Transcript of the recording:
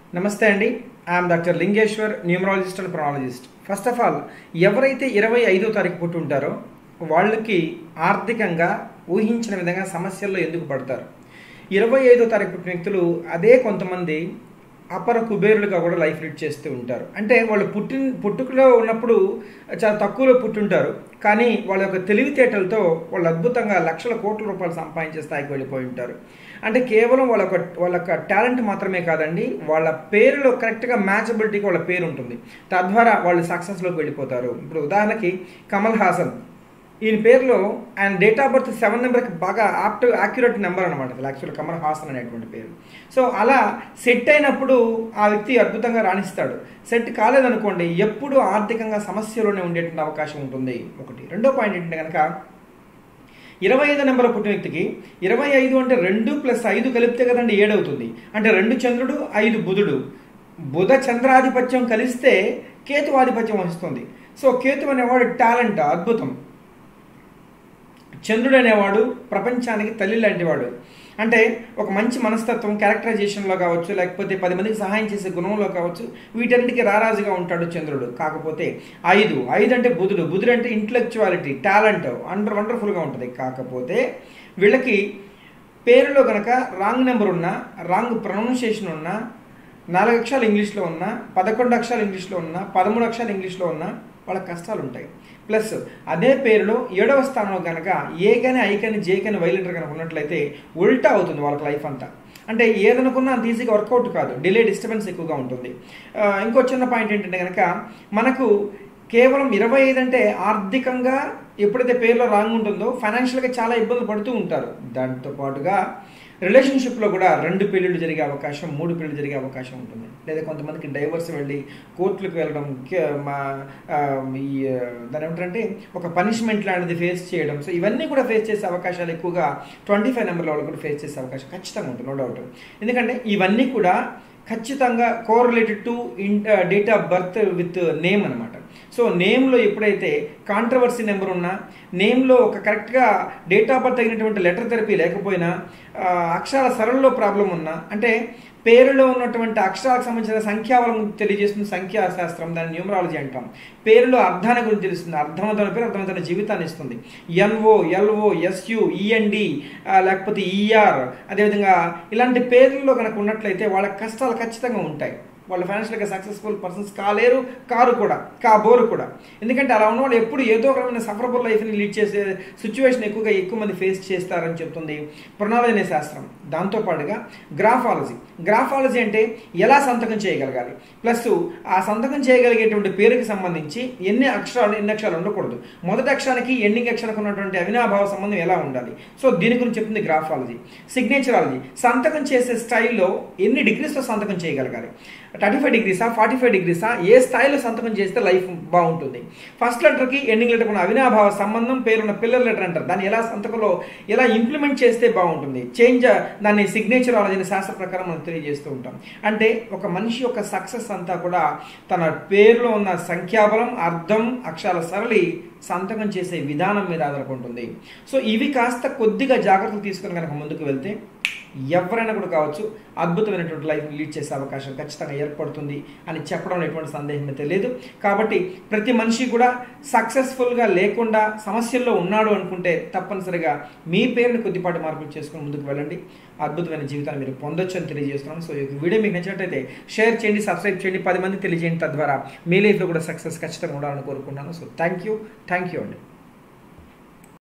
నమస్తే అండి I'm doctor Lingeshwar numerologist and ప్రొనాలజిస్ట్ ఫస్ట్ ఆఫ్ ఆల్ ఎవరైతే ఇరవై ఐదో తారీఖు పుట్టి ఉంటారో వాళ్ళకి ఆర్థికంగా ఊహించిన విధంగా సమస్యల్లో ఎందుకు పడతారు ఇరవై ఐదో తారీఖు పుట్టిన వ్యక్తులు అదే కొంతమంది అపర కుబేరులుగా కూడా లైఫ్ లీడ్ చేస్తూ ఉంటారు అంటే వాళ్ళు పుట్టిన పుట్టుకలో ఉన్నప్పుడు చాలా తక్కువలో పుట్టుంటారు కానీ వాళ్ళ యొక్క తెలివితేటలతో వాళ్ళు అద్భుతంగా లక్షల కోట్ల రూపాయలు సంపాదించే స్థాయికి వెళ్ళిపోయి ఉంటారు అంటే కేవలం వాళ్ళ యొక్క వాళ్ళ యొక్క టాలెంట్ మాత్రమే కాదండి వాళ్ళ పేరులో కరెక్ట్గా మ్యాచబిలిటీకి వాళ్ళ పేరు ఉంటుంది తద్వారా వాళ్ళు సక్సెస్లోకి వెళ్ళిపోతారు ఇప్పుడు ఉదాహరణకి కమల్ హాసన్ ఈయన పేరులో ఆయన డేట్ ఆఫ్ బర్త్ సెవెన్ నెంబర్కి బాగా ఆప్ట్ యాక్యురేట్ నెంబర్ అనమాట యాక్చువల్ కమల్ హాసన్ అనేటువంటి పేరు సో అలా సెట్ అయినప్పుడు ఆ వ్యక్తి అద్భుతంగా రాణిస్తాడు సెట్ కాలేదనుకోండి ఎప్పుడు ఆర్థికంగా సమస్యలోనే ఉండేటువంటి అవకాశం ఉంటుంది ఒకటి రెండో పాయింట్ ఏంటంటే కనుక ఇరవై ఐదు నెంబర్ పుట్టిన వ్యక్తికి ఇరవై ఐదు అంటే రెండు ప్లస్ ఐదు కలిపితే కదండి ఏడవుతుంది అంటే రెండు చంద్రుడు ఐదు బుధుడు బుధ చంద్రాధిపత్యం కలిస్తే కేతు ఆధిపత్యం వహిస్తుంది సో కేతు అనేవాడు టాలెంట్ అద్భుతం చంద్రుడు అనేవాడు ప్రపంచానికి తల్లి లాంటివాడు అంటే ఒక మంచి మనస్తత్వం క్యారెక్టరైజేషన్లో కావచ్చు లేకపోతే పది మందికి సహాయం చేసే గుణంలో కావచ్చు వీటన్నిటికీ రారాజుగా ఉంటాడు చంద్రుడు కాకపోతే ఐదు ఐదు అంటే బుధుడు బుధుడు అంటే ఇంటలెక్చువాలిటీ టాలెంట్ అండర్ వండర్ఫుల్గా ఉంటుంది కాకపోతే వీళ్ళకి పేరులో కనుక రాంగ్ నెంబర్ ఉన్నా రాంగ్ ప్రొనౌన్సియేషన్ ఉన్నా నాలుగు అక్షరాలు ఇంగ్లీష్లో ఉన్నా పదకొండు అక్షరాలు ఇంగ్లీష్లో ఉన్నా పదమూడు అక్షరాలు ఇంగ్లీష్లో ఉన్నా వాళ్ళ కష్టాలు ఉంటాయి ప్లస్ అదే పేరులో ఏడవ స్థానంలో కనుక ఏ కానీ ఐ కానీ జే కానీ వైలెంటర్ కనుక ఉన్నట్లయితే ఉల్టా అవుతుంది వాళ్ళకి లైఫ్ అంతా అంటే ఏదనుకున్నా అంత ఈజీగా వర్కౌట్ కాదు డిలే డిస్టర్బెన్స్ ఎక్కువగా ఉంటుంది ఇంకో చిన్న పాయింట్ ఏంటంటే కనుక మనకు కేవలం ఇరవై ఐదు అంటే ఆర్థికంగా ఎప్పుడైతే పేరులో రాంగ్ ఉంటుందో ఫైనాన్షియల్గా చాలా ఇబ్బందులు పడుతూ ఉంటారు దాంతో పాటుగా రిలేషన్షిప్లో కూడా రెండు పెళ్ళిళ్ళు జరిగే అవకాశం మూడు పెళ్ళిళ్ళు జరిగే అవకాశం ఉంటుంది లేదా కొంతమందికి డైవర్స్ వెళ్ళి కోర్టులకు వెళ్ళడం మా ఈ దాని ఏమిటంటే ఒక పనిష్మెంట్ లాంటిది ఫేస్ చేయడం సో ఇవన్నీ కూడా ఫేస్ చేసే అవకాశాలు ఎక్కువగా ట్వంటీ ఫైవ్ నెంబర్ వాళ్ళు కూడా ఫేస్ చేసే అవకాశం ఖచ్చితంగా ఉంటుంది నో డౌట్ ఎందుకంటే ఇవన్నీ కూడా ఖచ్చితంగా correlated to in date of birth with name అనమాట సో నేమ్లో ఎప్పుడైతే కాంట్రవర్సీ నెంబర్ ఉన్నా నేమ్లో ఒక కరెక్ట్గా డేట్ ఆఫ్ బర్త్ తగినటువంటి లెటర్ థెరపీ లేకపోయినా అక్షరాల సరళలో ప్రాబ్లం ఉన్నా అంటే పేరులో ఉన్నటువంటి అక్షరాలకు సంబంధించిన సంఖ్యాబలం తెలియజేస్తుంది సంఖ్యా శాస్త్రం దాన్ని న్యూమరాలజీ అంటాం పేరులో అర్థాన్ని గురించి తెలుస్తుంది అర్థవంతమైన పేరు అర్థవంతమైన జీవితాన్ని ఇస్తుంది ఎన్ఓ ఎల్ఓ ఎస్యు ఈఎన్డి లేకపోతే ఈఆర్ అదేవిధంగా ఇలాంటి పేర్లలో కనుక ఉన్నట్లయితే వాళ్ళ కష్టాలు ఖచ్చితంగా ఉంటాయి వాళ్ళు ఫైనాన్షియల్గా సక్సెస్ఫుల్ పర్సన్స్ కాలేరు కారు కూడా కాబోరు కూడా ఎందుకంటే అలా ఉన్న వాళ్ళు ఎప్పుడు ఏదో ఒక రకమైన సఫరబుల్ లైఫ్ని లీడ్ చేసే సిచ్యువేషన్ ఎక్కువగా ఎక్కువ మంది ఫేస్ చేస్తారని చెప్తుంది ప్రణాళి అనే శాస్త్రం దాంతోపాటుగా గ్రాఫాలజీ గ్రాఫాలజీ అంటే ఎలా సంతకం చేయగలగాలి ప్లస్ ఆ సంతకం చేయగలిగేటువంటి పేరుకి సంబంధించి ఎన్ని అక్షరాలు ఎన్ని అక్షరాలు ఉండకూడదు మొదటి అక్షరానికి ఎండింగ్ అక్షరానికి ఉన్నటువంటి అవినాభావ సంబంధం ఎలా ఉండాలి సో దీని గురించి చెప్తుంది గ్రాఫాలజీ సిగ్నేచరాలజీ సంతకం చేసే స్టైల్లో ఎన్ని డిగ్రీస్తో సంతకం చేయగలగాలి థర్టీ ఫైవ్ డిగ్రీసా ఫార్టీ ఫైవ్ డిగ్రీసా ఏ స్థాయిలో సంతకం చేస్తే లైఫ్ బాగుంటుంది ఫస్ట్ లెటర్కి ఎండింగ్ లెటర్ ఉన్న అవినాభావ సంబంధం పేరున్న పిల్లర్ లెటర్ అంటారు దాన్ని ఎలా సంతకంలో ఎలా ఇంప్లిమెంట్ చేస్తే బాగుంటుంది చేంజ్ దాన్ని సిగ్నేచర్ అనేది శాస్త్ర ప్రకారం మనం తెలియజేస్తూ ఉంటాం అంటే ఒక మనిషి యొక్క సక్సెస్ అంతా కూడా తన పేరులో ఉన్న సంఖ్యాబలం అర్థం అక్షరాల సరళి సంతకం చేసే విధానం మీద ఆధారపడుతుంది సో ఇవి కాస్త కొద్దిగా జాగ్రత్తలు తీసుకుని కనుక ముందుకు వెళ్తే ఎవరైనా కూడా కావచ్చు అద్భుతమైనటువంటి లైఫ్ లీడ్ చేసే అవకాశం ఖచ్చితంగా ఏర్పడుతుంది అని చెప్పడంలో ఎటువంటి సందేహం అయితే లేదు కాబట్టి ప్రతి మనిషి కూడా సక్సెస్ఫుల్గా లేకుండా సమస్యల్లో ఉన్నాడు అనుకుంటే తప్పనిసరిగా మీ పేరుని కొద్దిపాటి మార్పులు చేసుకుని ముందుకు వెళ్ళండి అద్భుతమైన జీవితాన్ని మీరు పొందొచ్చు అని తెలియజేస్తున్నాను సో ఈ వీడియో మీకు నచ్చినట్టయితే షేర్ చేయండి సబ్స్క్రైబ్ చేయండి పది మంది తెలియజేయండి తద్వారా మీ లైఫ్లో కూడా సక్సెస్ ఖచ్చితంగా ఉండాలని కోరుకుంటున్నాను so thank you thank you అండి